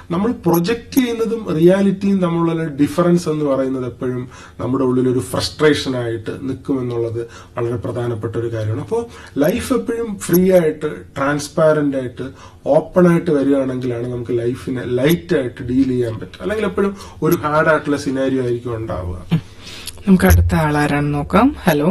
നമ്മൾ പ്രൊജക്ട് ചെയ്യുന്നതും റിയാലിറ്റിയും തമ്മിലുള്ള ഡിഫറൻസ് എന്ന് പറയുന്നത് എപ്പോഴും നമ്മുടെ ഉള്ളിൽ ഒരു ഫ്രസ്ട്രേഷൻ ആയിട്ട് നിൽക്കുമെന്നുള്ളത് വളരെ പ്രധാനപ്പെട്ട ഒരു കാര്യമാണ് അപ്പോൾ ലൈഫ് എപ്പോഴും ഫ്രീ ആയിട്ട് ട്രാൻസ്പാരന്റ് ആയിട്ട് ഓപ്പൺ ആയിട്ട് വരികയാണെങ്കിലാണ് നമുക്ക് ലൈഫിനെ ലൈറ്റ് ആയിട്ട് ഡീൽ ചെയ്യാൻ പറ്റും അല്ലെങ്കിൽ എപ്പോഴും ഒരു ഹാർഡ് ആയിട്ടുള്ള സിനാരിയോ ആയിരിക്കും ഉണ്ടാവുക നമുക്ക് അടുത്ത ആളാരാണെന്ന് നോക്കാം ഹലോ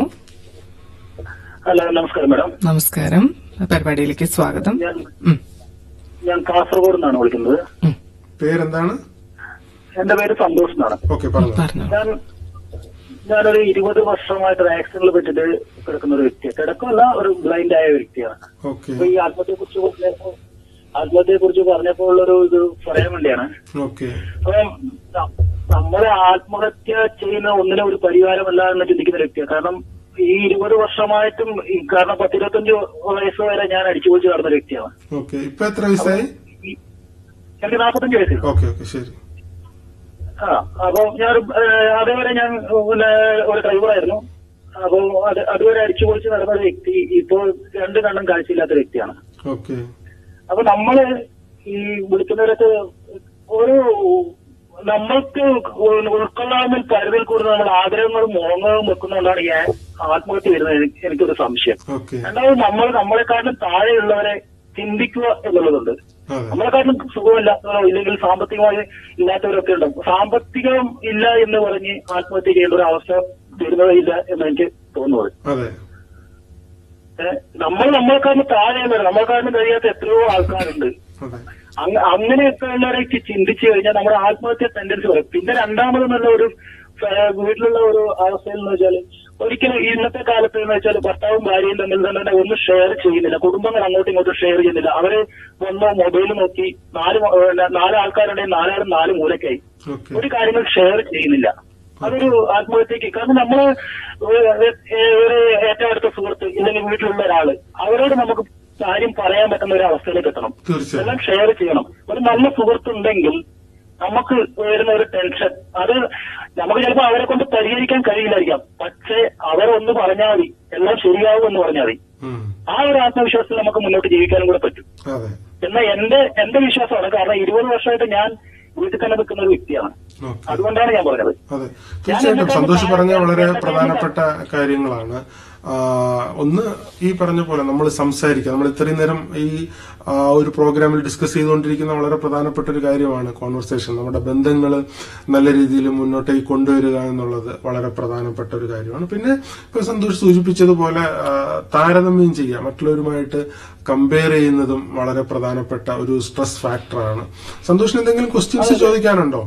ഹലോ നമസ്കാരം മാഡം നമസ്കാരം പരിപാടിയിലേക്ക് സ്വാഗതം ഞാൻ ഉം, ഞാൻ കാസർഗോഡ് നിന്നാണ് വിളിക്കുന്നത് ഉം, പേരെന്താണ് എന്റെ പേര് സന്തോഷ് എന്നാണ് ഓക്കെ പറഞ്ഞു പറഞ്ഞോ ഞാൻ ഞാനൊരു ഇരുപത് വർഷമായിട്ട് ഒരു ആക്സിഡന്റിൽ പറ്റിട്ട് കിടക്കുന്ന ഒരു വ്യക്തിയാണ് കിടക്കമല്ല ഒരു ബ്ലൈൻഡ് ആയ വ്യക്തിയാണ് ഓക്കെ അപ്പൊ ഈ ആത്മഹത്യയെ കുറിച്ച് പറഞ്ഞപ്പോ ആത്മഹത്യയെ കുറിച്ച് പറഞ്ഞപ്പോൾ ഉള്ളൊരു ഇത് പറയാൻ വേണ്ടിയാണ് ഓക്കെ അപ്പൊ ന- നമ്മളെ ആത്മഹത്യ ചെയ്യുന്ന ഒന്നിനും ഒരു പരിഹാരമല്ല എന്ന് ചിന്തിക്കുന്ന ഒരു വ്യക്തിയാണ് കാരണം ഈ ഇരുപത് വർഷമായിട്ടും ഈ കാരണം പത്തിരുപത്തഞ്ച് വയസ്സ് വരെ ഞാൻ അടിച്ചു പൊളിച്ച് നടന്ന ഒരു വ്യക്തിയാണ് ഓക്കെ ഇപ്പൊ എത്ര വയസ്സായി ഈ- എനിക്ക് നാൽപ്പത്തഞ്ച് വയസ്സ് ഓക്കെ ഓക്കെ ശരി ആ അപ്പൊ ഞാൻ അതേവരെ ഞാൻ പിന്നെ ഒരു ഡ്രൈവറായിരുന്നു അപ്പൊ അത് അതുവരെ അടിച്ചു പൊളിച്ച് നടന്ന ഒരു വ്യക്തി ഇപ്പോൾ രണ്ട് കണ്ണും കാഴ്ചയില്ലാത്ത ഒരു വ്യക്തിയാണ് ഓക്കെ അപ്പൊ നമ്മള് ഈ വിളിക്കുന്നവരൊക്കെ ഒരു നമ്മൾക്ക് ഉൾക്കൊള്ളാവുന്ന പരിധിയിൽ കൂടുതൽ നമ്മുടെ ആഗ്രഹങ്ങളും മോഹങ്ങളും വെക്കുന്നതുകൊണ്ടാണ് ഈ ആത്മഹത്യ വരുന്നത് എനിക്ക് എനിക്കൊരു സംശയം ഓക്കെ രണ്ടാമത് നമ്മൾ നമ്മളെക്കാട്ടിലും താഴെയുള്ളവരെ ചിന്തിക്കുക എന്നുള്ളതുണ്ട് അതെ നമ്മളെക്കാട്ടിലും സുഖമില്ലാത്തവരോ ഇല്ലെങ്കിൽ സാമ്പത്തികമായി ഇല്ലാത്തവരൊക്കെ ഉണ്ടാവും സാമ്പത്തികം ഇല്ല എന്ന് പറഞ്ഞ് ആത്മഹത്യ ചെയ്യേണ്ട ഒരു അവസ്ഥ വരുന്നതില്ല എന്ന് എനിക്ക് തോന്നുന്നത് അതെ ഏഹ് നമ്മൾ നമ്മളെക്കാട്ടിലും താഴെയുള്ളവർ നമ്മളെക്കാട്ടിലും കഴിയാത്ത എത്രയോ ആൾക്കാരുണ്ട് അതെ അങ്ങ- അങ്ങനെയൊക്കെ ഉള്ളവരേക്ക് ചിന്തിച്ചു കഴിഞ്ഞാൽ നമ്മുടെ ആത്മഹത്യ ടെൻഡൻസി പറയും പിന്നെ രണ്ടാമത് നല്ല ഒരു ഏഹ് വീട്ടിലുള്ള ഒരു അവസ്ഥയിൽ എന്ന് വെച്ചാൽ ഒരിക്കലും ഇന്നത്തെ കാലത്ത് എന്ന് വെച്ചാൽ ഭർത്താവും ഭാര്യയും തമ്മിൽ തന്നെ ഒന്നും ഷെയർ ചെയ്യുന്നില്ല കുടുംബങ്ങൾ അങ്ങോട്ടും ഇങ്ങോട്ടും ഷെയർ ചെയ്യുന്നില്ല അവര് വന്നോ മൊബൈൽ നോക്കി നാല് മ- ഏഹ് നാല് ആൾക്കാരുണ്ടെങ്കിൽ നാലാളും നാല് മൂലക്കായി ഓക്കെ ഒരു കാര്യങ്ങൾ ഷെയർ ചെയ്യുന്നില്ല അതൊരു ആത്മഹത്യക്ക് കാരണം നമ്മള് ഒരു- ഒരു ഏറ്റവും അടുത്ത സുഹൃത്ത് ഇല്ലെങ്കിൽ വീട്ടിലുള്ള ഒരാള് അവരോട് നമുക്ക് കാര്യം പറയാൻ പറ്റുന്ന ഒരു അവസ്ഥയിലേക്ക് എത്തണം തീർച്ചയായും എല്ലാം ഷെയർ ചെയ്യണം ഒരു നല്ല സുഹൃത്തുണ്ടെങ്കിൽ നമുക്ക് വരുന്ന ഒരു ടെൻഷൻ അത് നമുക്ക് ചിലപ്പോൾ അവരെ കൊണ്ട് പരിഹരിക്കാൻ കഴിയില്ലായിരിക്കാം പക്ഷേ അവരൊന്ന് പറഞ്ഞാൽ മതി എല്ലാം ശരിയാവും എന്ന് പറഞ്ഞാൽ മതി ഉം. ആ ഒരു ആത്മവിശ്വാസത്തിൽ നമുക്ക് മുന്നോട്ട് ജീവിക്കാനും കൂടെ പറ്റും അതെ എന്നാൽ എന്റെ എന്റെ വിശ്വാസമാണ് കാരണം ഇരുപത് വർഷമായിട്ട് ഞാൻ വീട്ടിൽ തന്നെ നിൽക്കുന്ന ഒരു വ്യക്തിയാണ് ഓക്കെ അതുകൊണ്ടാണ് ഞാൻ പറഞ്ഞത് അതെ തീർച്ചയായിട്ടും സന്തോഷ് പറഞ്ഞ വളരെ പ്രധാനപ്പെട്ട കാര്യങ്ങളാണ് ആ, ഒന്ന് ഈ പറഞ്ഞ പോലെ നമ്മൾ സംസാരിക്കുക നമ്മൾ ഇത്രയും നേരം ഈ ആ, ഒരു പ്രോഗ്രാമിൽ ഡിസ്കസ് ചെയ്തുകൊണ്ടിരിക്കുന്ന വളരെ പ്രധാനപ്പെട്ട ഒരു കാര്യമാണ് കോൺവെർസേഷൻ നമ്മുടെ ബന്ധങ്ങൾ നല്ല രീതിയിൽ മുന്നോട്ടേക്ക് കൊണ്ടുവരിക എന്നുള്ളത് വളരെ പ്രധാനപ്പെട്ട ഒരു കാര്യമാണ് പിന്നെ ഇപ്പൊ സന്തോഷ് സൂചിപ്പിച്ചതുപോലെ ആ, താരതമ്യം ചെയ്യുക മറ്റുള്ളവരുമായിട്ട് കമ്പയർ ചെയ്യുന്നതും വളരെ പ്രധാനപ്പെട്ട ഒരു സ്ട്രെസ് ഫാക്ടറാണ് സന്തോഷിന് എന്തെങ്കിലും ക്വസ്റ്റ്യൻസ് ചോദിക്കാനുണ്ടോ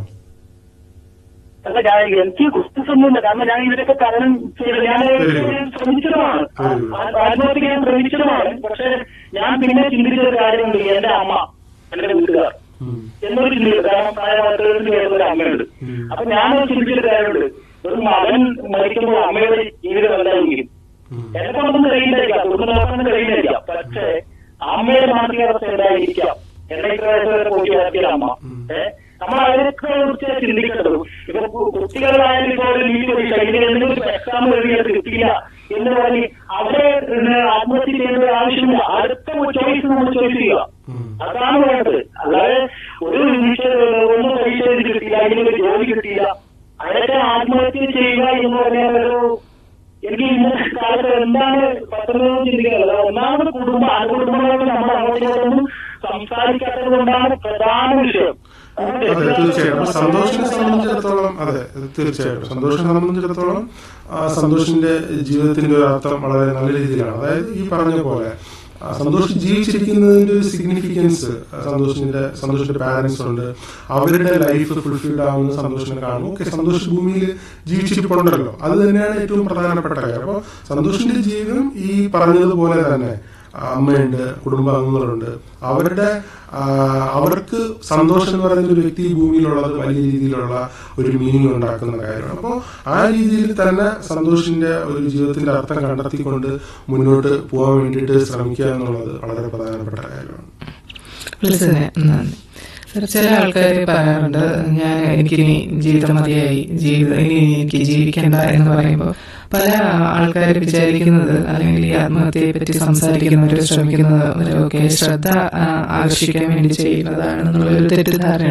അല്ല ഞാൻ എനിക്ക് കുറ്റസൊന്നുമില്ല കാരണം ഞാൻ ഇതിനൊക്കെ തരണം ചെയ്ത് ഞാൻ ശ്രമിച്ചതുമാണ് ആ- ആത്മഹത്യ ചെയ്യാൻ ശ്രമിച്ചതുമാണ് പക്ഷെ ഞാൻ പിന്നെ ചിന്തിച്ച ഒരു കാര്യമുണ്ട് എന്റെ അമ്മ എന്റെ വീട്ടുകാർ ഉം. എന്നൊരു ചിന്തയുണ്ട് കാരണം പ്രായമായിട്ട് കേൾക്കുന്ന ഒരു അമ്മയുണ്ട് അപ്പൊ ഞാൻ ചിന്തിച്ചൊരു കാര്യമുണ്ട് ഒരു മകൻ മരിക്കുമ്പോൾ അമ്മയുടെ ജീവിതം എന്തായിരിക്കും ഉം. എന്നെ കൊണ്ടൊന്നും കഴിയില്ലായിരിക്കാം കുടുംബം നോക്കാനൊന്നും കഴിയില്ലായിരിക്കാം പക്ഷേ അമ്മയുടെ മാനസികാവസ്ഥ എന്തായിരിക്കാം എന്നെ ഇത്ര വയസ്സ് വരെ പോറ്റി വളർത്തിയ അമ്മ ഏഹ് നമ്മൾ അതിനൊക്കെ കുറിച്ച് ചിന്തിക്കേണ്ടത് ഇപ്പൊ കു- കുട്ടികളായാലും ഇപ്പൊ ഒരു ലീവ് പോയി കഴിഞ്ഞാൽ എന്തെങ്കിലും ഒരു എക്സാം എഴുതിയത് കിട്ടിയില്ല എന്ന് പറഞ്ഞ് അവരെ പിന്നെ ആത്മഹത്യ ചെയ്യേണ്ട ആവശ്യമില്ല അടുത്ത ചോയ്സ് നമ്മൾ ചോയ്സ് ചെയ്യുക ഉം. അതാണ് വേണ്ടത് അല്ലാതെ ഒരു പരീക്ഷ ഒന്നും പരീക്ഷ എഴുതി കിട്ടിയില്ല അല്ലെങ്കിൽ ഒരു ജോലി കിട്ടിയില്ല അതിനൊക്കെ ആത്മഹത്യ ചെയ്യുക എന്ന് പറഞ്ഞാൽ ഒരു എനിക്ക് ഇന്നത്തെ കാലത്ത് എന്താണ് പറ്റുന്നത് ചിന്തിക്കുന്നത് ഒന്നാമത് കുടുംബം ആ കുടുംബങ്ങളിൽ നമ്മൾ അങ്ങോട്ടും ഇങ്ങോട്ടും സംസാരിക്കാത്തത് കൊണ്ടാണ് പ്രധാന വിഷയം അതെ തീർച്ചയായിട്ടും അപ്പൊ സന്തോഷിനെ സംബന്ധിച്ചിടത്തോളം അതെ അത് തീർച്ചയായിട്ടും സന്തോഷിനെ സംബന്ധിച്ചിടത്തോളം ആ, സന്തോഷിന്റെ ജീവിതത്തിന്റെ ഒരു അർത്ഥം വളരെ നല്ല രീതിയിലാണ് അതായത് ഈ പറഞ്ഞ പോലെ ആ, സന്തോഷ് ജീവിച്ചിരിക്കുന്നതിന്റെ ഒരു സിഗ്നിഫിക്കൻസ് സന്തോഷിന്റെ സന്തോഷിന്റെ പാരന്റ്സ് ഉണ്ട് അവരുടെ ലൈഫ് ഫുൾഫിൽഡ് ആവുന്ന സന്തോഷിനെ കാണും ഓക്കെ സന്തോഷ് ഭൂമിയിൽ ജീവിച്ചിരിപ്പുണ്ടല്ലോ അത് തന്നെയാണ് ഏറ്റവും പ്രധാനപ്പെട്ട കാര്യം അപ്പോൾ സന്തോഷിന്റെ ജീവിതം ഈ പറഞ്ഞതുപോലെ തന്നെ അമ്മയുണ്ട് കുടുംബാംഗങ്ങളുണ്ട് അവരുടെ ആ, അവർക്ക് സന്തോഷം എന്ന് പറയുന്ന ഒരു വ്യക്തി ഈ ഭൂമിയിലുള്ളത് വലിയ രീതിയിലുള്ള ഒരു മീനിങ് ഉണ്ടാക്കുന്ന കാര്യമാണ് അപ്പോൾ ആ രീതിയിൽ തന്നെ സന്തോഷിന്റെ ഒരു ജീവിതത്തിന്റെ അർത്ഥം കണ്ടെത്തിക്കൊണ്ട് മുന്നോട്ട് പോകാൻ വേണ്ടിയിട്ട് ശ്രമിക്കുക എന്നുള്ളത് വളരെ പ്രധാനപ്പെട്ട കാര്യമാണ് വിളിച്ചതിന് നന്ദി സാർ ചില ആൾക്കാർ പറയാറുണ്ട് ഞാൻ എനിക്കിനി ജീവിതം മതിയായി ജീവിതം ഇനി എനിക്ക് ജീവിക്കണ്ട എന്ന് പറയുമ്പോൾ പല ആൾക്കാർ വിചാരിക്കുന്നത് അല്ലെങ്കിൽ ഈ ആത്മഹത്യയെ പറ്റി സംസാരിക്കുന്നവർ ശ്രമിക്കുന്നവരൊക്കെ ശ്രദ്ധ ആ, ആകർഷിക്കാൻ വേണ്ടി ചെയ്യുന്നതാണെന്നുള്ള ഒരു തെറ്റിദ്ധാരണ